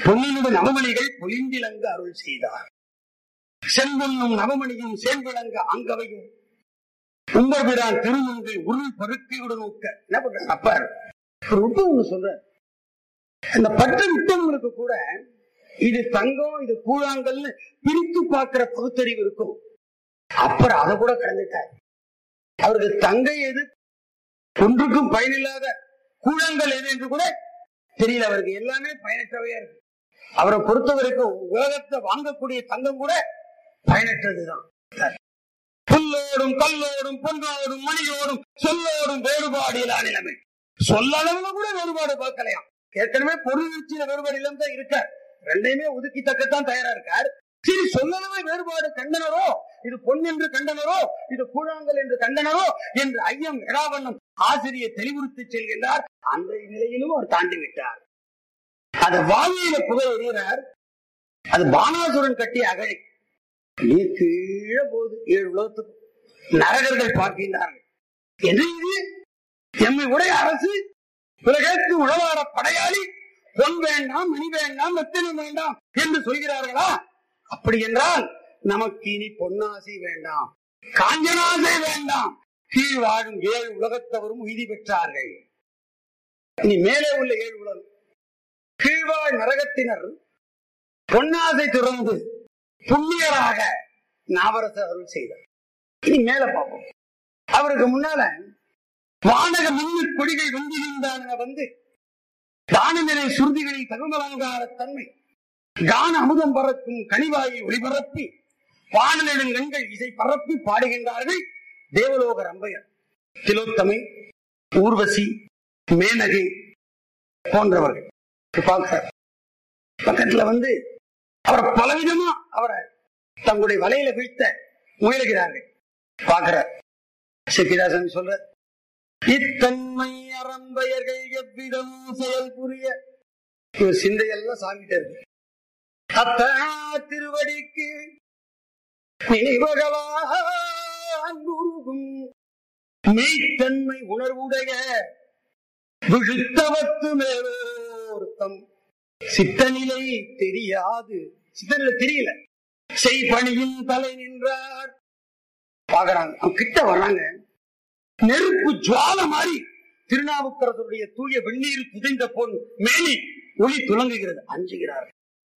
பொன்னினுடைய நவமணிகள் பொலிந்திலங்க அருள் செய்தார் செம்பொன்னும் நவமணியும் சேர்விளங்க அங்கவையும் உம்பர்பிரான் திருமுன்பு உருள் பருத்தியுடன் நோக்க என்ன பண்ற அப்பர் ஒரு நுட்பம் ஒண்ணு சொல்ற இந்த பற்று நுட்பங்களுக்கு கூட இது தங்கம் இது கூழாங்கல்னு பிரித்து பார்க்கிற பகுத்தறிவு இருக்கும் அப்புறம் அதை கூட கடந்துட்டார் அவருக்கு தங்கை எது ஒன்றுக்கும் பயனில்லாத கூழாங்கல் எது என்று கூட தெரியல அவருக்கு எல்லாமே பயனற்றவையா இருக்கு அவரை பொறுத்த வரைக்கும் உலகத்தை வாங்கக்கூடிய தங்கம் கூட பயனற்றதுதான் புல்லோடும் கல்லோடும் பொன்னோடும் மணியோடும் சொல்லோடும் வேறுபாடு இல்லா நிலைமை சொல்லளவுல கூட வேறுபாடு பார்க்கலையாம் ஏற்கனவே பொருள் வீழ்ச்சியில வேறுபாடு இல்லாம தான் இருக்கார் ரெண்டையுமே ஒதுக்கி தக்கத்தான் தயாரா இருக்கார் சரி சொல்லளவே வேறுபாடு கண்டனரோ இது பொன் என்று கண்டனரோ இது கூழாங்கல் என்று கண்டனரோ என்று ஐயம் எடாவண்ணம் ஆசிரியர் தெளிவுறுத்தி செல்கின்றார் அந்த நிலையிலும் அவர் தாண்டி விட்டார் அது வாயில புகை எறிகிறார் அது பானாசுரன் கட்டிய அகழி நீர் கீழே போகுது ஏழு உலகத்துக்கு நரகர்கள் பார்க்கின்றார்கள் என்ன இது எம்மை உடைய அரசு உலகத்து உழவார படையாளி பொன் வேண்டாம் மணி வேண்டாம் ரத்தினம் வேண்டாம் என்று சொல்கிறார்களா அப்படி என்றால் நமக்கு இனி பொன்னாசை வேண்டாம் காஞ்சனாசை வேண்டாம் கீழ் வாழும் ஏழு உலகத்தவரும் உய்தி பெற்றார்கள் இனி மேலே உள்ள ஏழு உலகம் கீழ்வாழ் நரகத்தினர் பொன்னாசை துறந்து புண்ணியராக நாவரச அருள் செய்தார் இனி மேல பார்ப்போம் அவருக்கு முன்னால வானக மின்னு கொடிகள் வெந்திருந்தான வந்து தானநிலை சுருதிகளில் தகுமலங்கார தன்மை கான அமுதம் பறக்கும் கனிவாயை ஒளிபரப்பி வானலிடும் கண்கள் இசை பரப்பி பாடுகின்றார்கள் தேவலோக ரம்பையர் திலோத்தமை ஊர்வசி மேனகை போன்றவர்கள் பார்க்கிறார் பக்கத்துல வந்து அவர் பலவிதமா அவரை தங்களுடைய வலையில வீழ்த்த முயலுகிறார்கள் பார்க்கிறார் சிக்கிதாசன் சொல்ற இத்தன்மை அறம்பெயர்கள் எவ்விதமும் செயல் புரிய இவர் சிந்தையெல்லாம் சாமிட்ட இருக்கு அத்தனா திருவடிக்கு நினைவகலாகும் மெய்த்தன்மை உணர்வுடைய விழுத்தவத்து மேலோர்த்தம் சித்தநிலை தெரியாது சித்தநிலை தெரியல செய்பணியின் தலை நின்றார் பாக்குறாங்க அவங்க கிட்ட வர்றாங்க நெருப்பு ஜுவால மாதிரி திருநாவுக்கரசருடைய தூய வெந்நீர் புதைந்த பொன் மேனி ஒளி துலங்குகிறது அஞ்சுகிறார்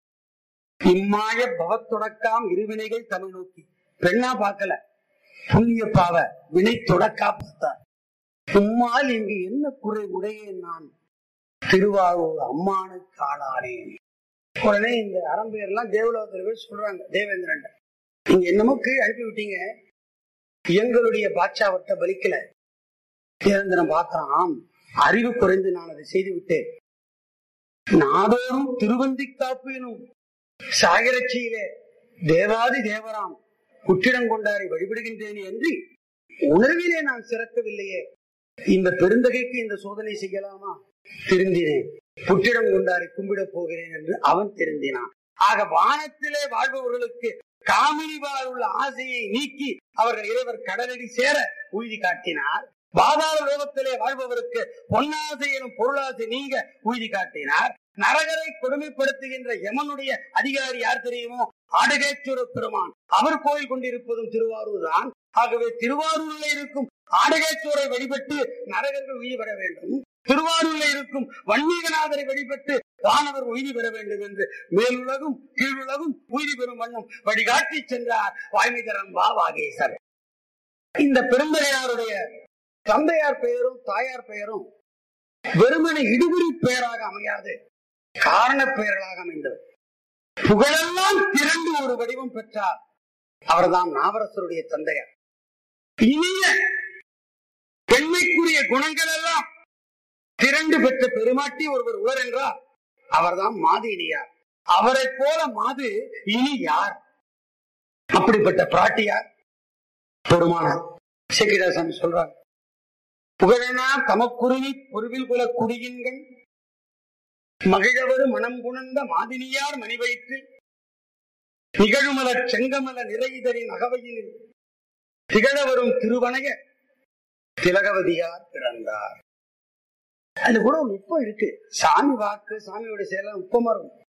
இம்மாய பவத்தொடக்காம் இருவினைகள் தமிழ் நோக்கி பெண்ணா பார்க்கல புண்ணிய பாவ வினை தொடக்கா பார்த்தார் உம்மால் இங்கு என்ன குறை உடையேன் நான் திருவாரூர் அம்மானுக்கு ஆளானேன் உடனே இந்த அரம்பையர் எல்லாம் தேவலோகத்துல போய் சொல்றாங்க தேவேந்திரன் நீங்க என்னமோ கீழ் அனுப்பி விட்டீங்க எங்களுடைய பாட்சாவட்ட பலிக்கல தேவேந்திரன் பார்க்கிறான் ஆம் அறிவு குறைந்து நான் அதை செய்து விட்டேன் நாடோறும் திருவந்தி காப்பு எனும் சாகரட்சியிலே தேவாதி தேவராம் குற்றிடம் கொண்டாரை வழிபடுகின்றேன் என்று உணர்விலே நான் சிறக்கவில்லையே இந்த பெருந்தகைக்கு இந்த சோதனை செய்யலாமா திருந்தினேன் புற்றிடம் கொண்டாரை கும்பிடப் போகிறேன் என்று அவன் திருந்தினான் ஆக வானத்திலே வாழ்பவர்களுக்கு காமினி உள்ள ஆசையை நீக்கி அவர்கள் இறைவர் கடலடி சேர உறுதி காட்டினார் பாதாள லோகத்திலே வாழ்பவருக்கு பொன்னாசை எனும் பொருளாசை நீங்க உறுதி காட்டினார் நரகரை கொடுமைப்படுத்துகின்ற யமனுடைய அதிகாரி யார் தெரியுமோ ஆடுகேச்சுர பெருமான் அவர் கோயில் கொண்டிருப்பதும் திருவாரூர் தான் ஆகவே திருவாரூரில் இருக்கும் ஆடுகேச்சோரை வழிபட்டு நரகர்கள் உயிர் பெற வேண்டும் திருவாரூரில் இருக்கும் வன்மீகநாதரை வழிபட்டு வானவர் உயிரி பெற வேண்டும் என்று மேலுலகும் கீழுலகும் உயிரி பெறும் வண்ணம் வழிகாட்டி சென்றார் வாய்மிகரன் வா வாகேசர் இந்த பெருந்தகையாருடைய தந்தையார் பெயரும் தாயார் பெயரும் வெறுமனை இடுகுறி பெயராக அமையாது காரண பெயர்களாக அமைந்தது புகழெல்லாம் திரண்டு ஒரு வடிவம் பெற்றார் அவர்தான் நாவரசருடைய தந்தையார் இனிய பெண்மைக்குரிய குணங்கள் எல்லாம் திரண்டு பெற்ற பெருமாட்டி ஒருவர் உவர் என்றார் அவர்தான் மாதினியார் அவரை போல மாது இனி யார் அப்படிப்பட்ட பிராட்டியார் பெருமானார் சேக்கிதாசாமி சொல்றாங்க புகழனா தமக்குருவி பொருவில் குல குடியின்கள் மகிழவரு மனம் புணர்ந்த மாதினியார் மணி வைத்து நிகழுமல செங்கமல நிறைதரின் அகவையில் திகழ வரும் திருவனைய திலகவதியார் பிறந்தார் அது கூட ஒரு நுட்பம் இருக்கு சாமி வாக்கு சாமியோட செயலாம் நுட்பமா இருக்கும்